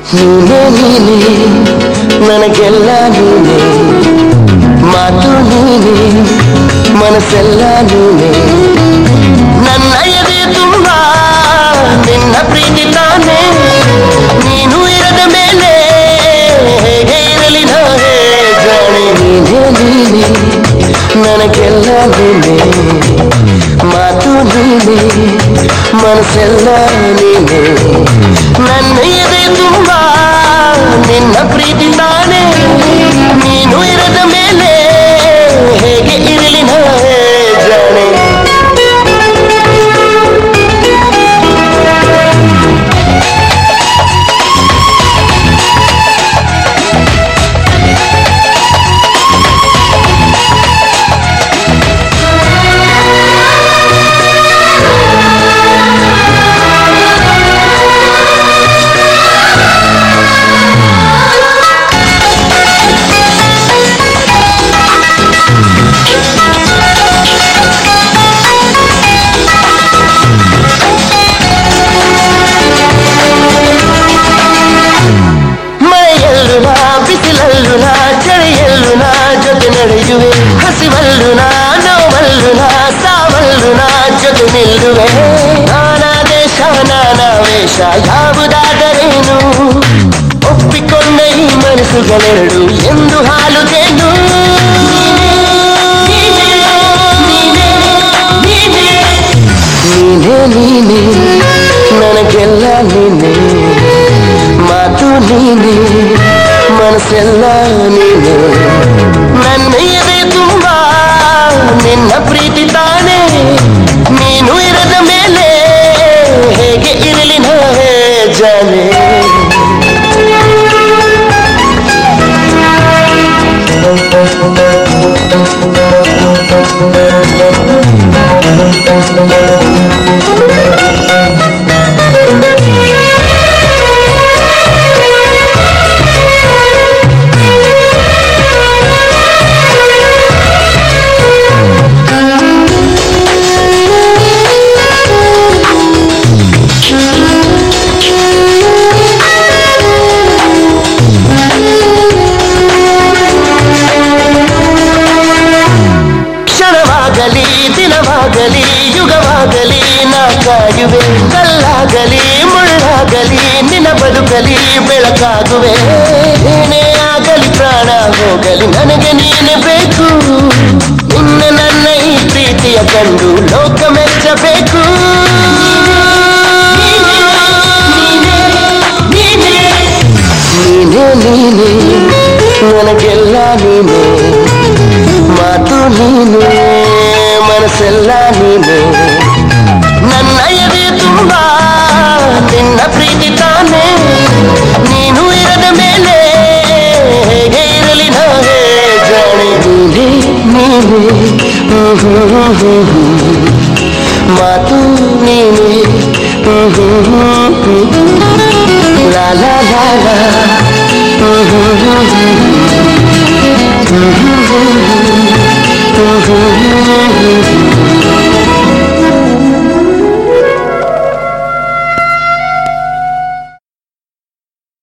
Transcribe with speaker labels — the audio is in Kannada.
Speaker 1: ನೀನೇ ನೀನೇ ನನಗೆಲ್ಲ ನೀನೇ ಮಾತು ನೀನೇ ಮನಸ್ಸೆಲ್ಲ ನೀನೇ ನನ್ನ ಎದೆ ತುಂಬ ನಿನ್ನ ಪ್ರೀತಿ ತಾನೇ ನೀನು ಇರದ ಮೇಲೆ ಹೇಗೆ ಇರಲಿ ನಾನೇ ಜಾಣೆ ನೀನೇ ನೀನೇ ನನಗೆಲ್ಲ ನೀನೇ ಮಾತು ನೀನೇ ಮನಸ್ಸೆಲ್ಲ ನೀನೇ ನನ್ನ ಎದೆ ತುಂಬ ನಿನ್ನ ಪ್ರೀತಿ ತಾನೇ ನೀನು ಇರದ ಮೇಲೆ ಹೇಗೆ ಇರಲಿ ನಾನೇ ಜಾಣೆ ಮಳೆಯಲ್ಲೂ ನಾ ಬಿಸಿಲಲ್ಲೂ ನಾ ಚಳಿಯಲ್ಲೂ ನಾ ಜೊತೆ ನಡೆಯುವೆ ಹಸಿವಲ್ಲೂ ನಾ ನೋವಲ್ಲೂ ನಾ ಸಾವಲ್ಲೂ ನಾ ಜೊತೆ ನಿಲ್ಲುವೆ ನಾನಾ ದೇಶ ನಾನಾ ವೇಷ ಯಾವುದಾದರೇನು ಒಪ್ಪಿಕೊಂಡ ಈ ಮನಸ್ಸುಗಳೆರಡು ಎಂದು ಹಾಲುತ್ತೇನು ನೀನೇ ನೀನೇ ನನಗೆಲ್ಲ ನೀನೇ ಮಾತು ನೀನೆ ಮನಸ್ಸೆಲ್ಲ ನೀನೆ ನನ್ನ ಎದೆ ತುಂಬ ನಿನ್ನ ಪ್ರೀತಿ ತಾನೇ ನೀನು ಇರದ ಮೇಲೆ ಹೇಗೆ ಇರಲಿ ನಾನೇ ಜಾನೆ ಕ್ಷಣವಾಗಲಿ ದಿನವಾಗಲಿ ಯುಗವಾಗಲಿ ನಾ ಕಾಯುವೆ ಕಲ್ಲಾಗಲಿ ಮುಳ್ಳಾಗಲಿ ನಿನ್ನ ಬದುಕಲಿ ಬೆಳಕಾಗುವೆ ಏನೇ ಆಗಲಿ ಪ್ರಾಣ ಹೋಗಲಿ ನನಗೆ ನೀನೆ ಬೇಕು ನಿನ್ನ ನನ್ನ ಈ ಪ್ರೀತಿಯ ಕಂಡು ಲೋಕ ಮೆಚ್ಚಬೇಕು ನೀನೇ ನೀನೇ ನನಗೆಲ್ಲ ನೀನೇ ಮಾತು ನೀನೆ ಮನಸ್ಸೆಲ್ಲ ನೀನೆ ನನ್ನ ಎದೆ ತುಂಬ ನಿನ್ನ ಪ್ರೀತಿ ತಾನೇ ನೀನು ಇರದ ಮೇಲೆ ಹೇಗೆ ಇರಲಿ ನಾನೇ ಜಾಣೆ ನೀನೆ ನೀನೆ ಹ್ಮ್ ಹ್ಮ್ ಹ್ಮ್ ಹ್ಮ್. ಮಾತು ನೀನೆ ಹ್ಮ್ ಹ್ಮ್ ಹ್ಮ್ ಹ್ಮ್. ಲಾ ಲಾ ಲಾ ಲಾ ಹ್ಮ್ ಹ್ಮ್ ಹ್ಮ್ ಹ್ಮ್. ಹ್ಮ್ ಹ್ಮ್ ಹ್ಮ್ ಹ್ಮ್. ಹ್ಮ್ ಹ್ಮ್ ಹ್ಮ್ ಹ್ಮ್.